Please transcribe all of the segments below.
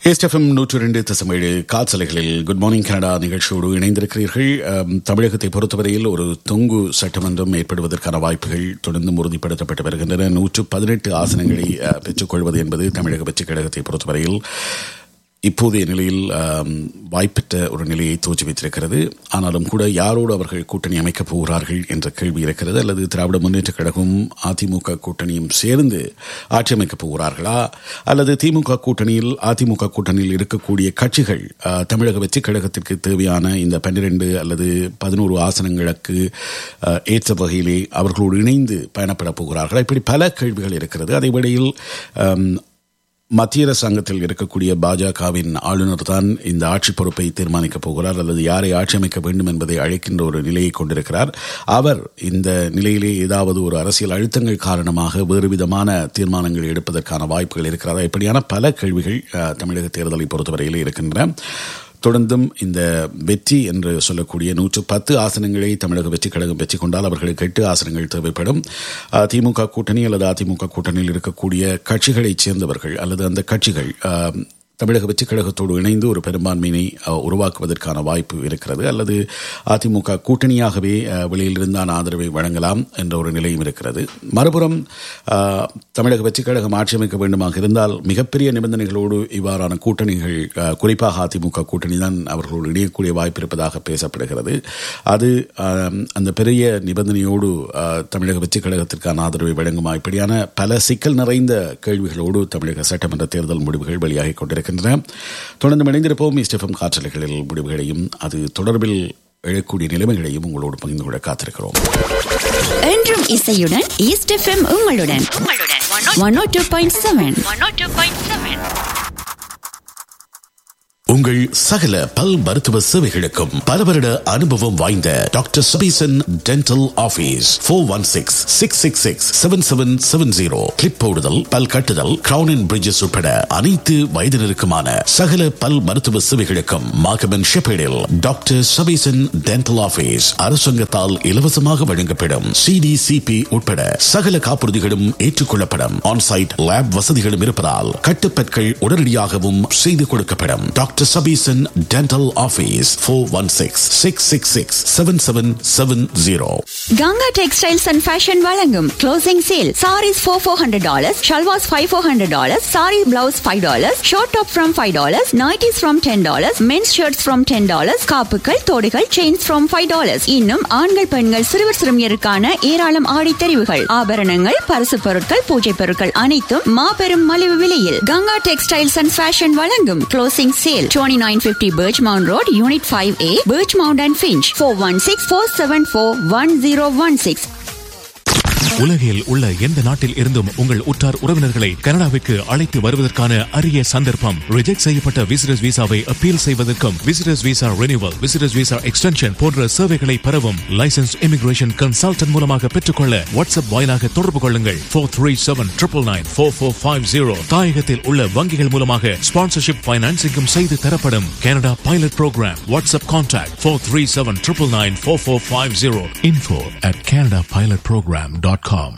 SFM நூற்று ரெண்டு தசமேழு காற்சலைகளில் குட் மார்னிங் கனடா நிகழ்ச்சியோடு இணைந்திருக்கிறீர்கள் அம், தமிழகத்தை பொறுத்தவரையில் ஒரு தொங்கு சட்டமன்றம் ஏற்படுவதற்கான வாய்ப்புகள் தொடர்ந்து உறுதிப்படுத்தப்பட்டு வருகின்றன நூற்று பதினெட்டு ஆசனங்களை அ, பெற்றுக்கொள்வது என்பது தமிழக வெற்றி கழகத்தை பொறுத்தவரையில் இப்போதைய நிலையில் ஆம், வாய்ப்பற்ற ஒரு நிலையை தோற்றி வைத்திருக்கிறது ஆனாலும் கூட யாரோடு அவர்கள் கூட்டணி அமைக்கப் போகிறார்கள் என்ற கேள்வி இருக்கிறது அல்லது திராவிட முன்னேற்ற கழகமும் அதிமுக கூட்டணியும் சேர்ந்து ஆட்சி அமைக்கப் போகிறார்களா அல்லது திமுக கூட்டணியில் அதிமுக கூட்டணியில் இருக்கக்கூடிய கட்சிகள் ஆ, தமிழக வெற்றி கழகத்திற்கு தேவையான இந்த பன்னிரண்டு அல்லது பதினோரு ஆசனங்களுக்கு ஆ, ஏற்ற வகையிலே அவர்களோடு இணைந்து பயணப்பட போகிறார்களா இப்படி பல கேள்விகள் இருக்கிறது அதை விடையில் ஆம், மத்திய அரசாங்கத்தில் இருக்கக்கூடிய பாஜகவின் ஆளுநர் தான் இந்த ஆட்சி பொறுப்பை தீர்மானிக்கப் போகிறார் அல்லது யாரை ஆட்சி அமைக்க வேண்டும் என்பதை அழைக்கின்ற ஒரு நிலையை கொண்டிருக்கிறார் அவர் இந்த நிலையிலே ஏதாவது ஒரு அரசியல் அழுத்தங்கள் காரணமாக வேறு விதமான தீர்மானங்கள் எடுப்பதற்கான வாய்ப்புகள் இருக்கிறதா இப்படியான பல கேள்விகள் அஹ், தமிழக தேர்தலை பொறுத்தவரையிலே இருக்கின்றன தொடர்ந்தும் இந்த வெற்றி என்று சொல்லக்கூடிய நூற்று பத்து ஆசனங்களை தமிழக வெற்றி கழகம் வெற்றி கொண்டால் அவர்களுக்கு எட்டு ஆசனங்கள் தேவைப்படும் அஹ், திமுக கூட்டணி அல்லது அதிமுக கூட்டணியில் இருக்கக்கூடிய கட்சிகளைச் சேர்ந்தவர்கள் அல்லது அந்த கட்சிகள் அஹ், தமிழக வெற்றி கழகத்தோடு இணைந்து ஒரு பெரும்பான்மையினை அஹ், உருவாக்குவதற்கான வாய்ப்பு இருக்கிறது அல்லது அதிமுக கூட்டணியாகவே அஹ், வெளியிலிருந்தான ஆதரவை வழங்கலாம் என்ற ஒரு நிலையும் இருக்கிறது மறுபுறம் அஹ், தமிழக வெற்றி கழகம் ஆட்சி அமைக்க வேண்டுமாக இருந்தால் மிகப்பெரிய நிபந்தனைகளோடு இவ்வாறான கூட்டணிகள் அஹ், குறிப்பாக அதிமுக கூட்டணி தான் அவர்களோடு இணையக்கூடிய வாய்ப்பு இருப்பதாக பேசப்படுகிறது அது அஹ், அந்த பெரிய நிபந்தனையோடு அஹ், தமிழக வெற்றி கழகத்திற்கான ஆதரவை வழங்குமா இப்படியான பல சிக்கல் நிறைந்த கேள்விகளோடு தமிழக சட்டமன்ற தேர்தல் முடிவுகள் வெளியாகிக் கொண்டிருக்கின்றன தொடர்ந்து இணைந்திருப்போம் இஸ்டெஃபம் காற்றலைகளில் முடிவுகளையும் அது தொடர்பில் எழக்கூடிய நிலைமைகளையும் உங்களோடு பகிர்ந்து கொள்ள காத்திருக்கிறோம் என்றும் இசையுடன் ஈஸ்ட் எஃப்எம் உங்களுடன் one O two point seven உங்கள் சகல பல் மருத்துவ சேவைகளுக்கும் பல வருட அனுபவம் வாய்ந்த doctor Sabeesan dental office four one six six six six seven seven seven zero clip போடுதல் பல் கட்டுதல் கிரவுன் அண்ட் பிரிட்ஜஸ் உட்பட அனைத்து வயதினருக்குமான சகல பல் மருத்துவ சேவைகளுக்கும் மாகமன் ஷெப்பேடில் டாக்டர் சபீசன் டென்டல் ஆபீஸ் அரசாங்கத்தால் இலவசமாக வழங்கப்படும் சிடிசிபி உட்பட சகல காப்புறுதிகளும் ஏற்றுக்கொள்ளப்படும் ஆன்சைட் லேப் வசதிகளும் இருப்பதால் கட்டுப்பற்கள் உடனடியாகவும் செய்து கொடுக்கப்படும் doctor Sabeesan dental office four one six six six six seven seven seven zero Ganga textiles and fashion வழங்கும் closing sale saris four four hundred dollars shalwars five four hundred dollars sari blouse five dollars short top from five dollars nighties from ten dollars mens shirts from ten dollars காப்புகள் தோடுகள் chains from five dollars இன்னும் ஆண்கள் பெண்கள் சிறுவர் சிறுமியருக்கான ஏராளம் ஆடி தெரிவுகள் ஆபரணங்கள் பரிசு பொருட்கள் பூஜை பொருட்கள் அனைத்தும் மாபெரும் மலிவு விலையில் கங்கா டெக்ஸ்டைல்ஸ் அண்ட் ஃபேஷன் வழங்கும் closing sale twenty nine fifty Birchmount road unit five A Birchmount and Finch four one six four seven four one zero one six உலகில் உள்ள எந்த நாட்டில் இருந்தும் உங்கள் உற்றார் உறவினர்களை கனடாவிற்கு அழைத்து வருவதற்கான அரிய சந்தர்ப்பம் ரிஜெக்ட் செய்யப்பட்ட விசிட்டர்ஸ் விசாவை அப்பீல் செய்வதற்கும் visitors visa renewal visitors visa extension போன்ற சேவைகளை பெறவும் லைசன்ஸ் இமிகிரேஷன் கன்சல்டன்ட் மூலமாக பெற்றுக்கொள்ள வாட்ஸ்அப் வாயிலாக தொடர்பு கொள்ளுங்கள் four three seven triple nine four four five zero தாயகத்தில் உள்ள வங்கிகள் மூலமாக ஸ்பான்சர்ஷிப் பைனான்சிங்கும் செய்து தரப்படும் Canada pilot program WhatsApp contact four three seven triple nine four four five zero info at Canada pilot program dot com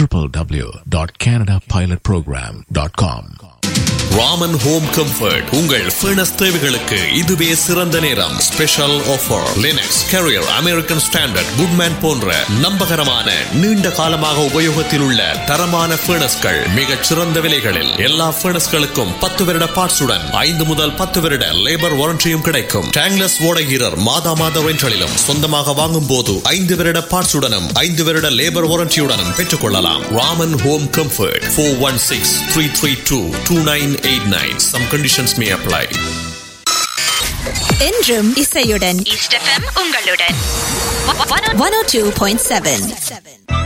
www.canadapilotprogram.com Raman home comfort உங்கள் furnace தேவைகளுக்கு இதுவே சிறந்த நேரம் special offer Lennox Carrier American Standard Goodman போன்ற நம்பகரமான நீண்ட காலமாக உபயோகத்தில் உள்ள தரமான ஃபர்னஸ்கள் மிகச் சிறந்த விலைகளில் எல்லா ஃபர்னஸ்களுக்கும் பத்து வருட பார்ட்ஸுடன் ஐந்து முதல் பத்து வருட லேபர் வாரண்டியும் கிடைக்கும் டேங்லஸ் ஓடகீரர் மாதா மாத ரெண்டலிலும் சொந்தமாக வாங்கும் போது ஐந்து வருட பார்ட்ஸுடனும் ஐந்து வருட லேபர் வாரண்டியுடனும் பெற்றுக்கொள்ளலாம் Raman home comfort four one six three three two two nine eight nine some conditions may apply என்றும் இசையுடன் ஈஸ்ட் எஃப்எம் உங்களுடன் one O two point seven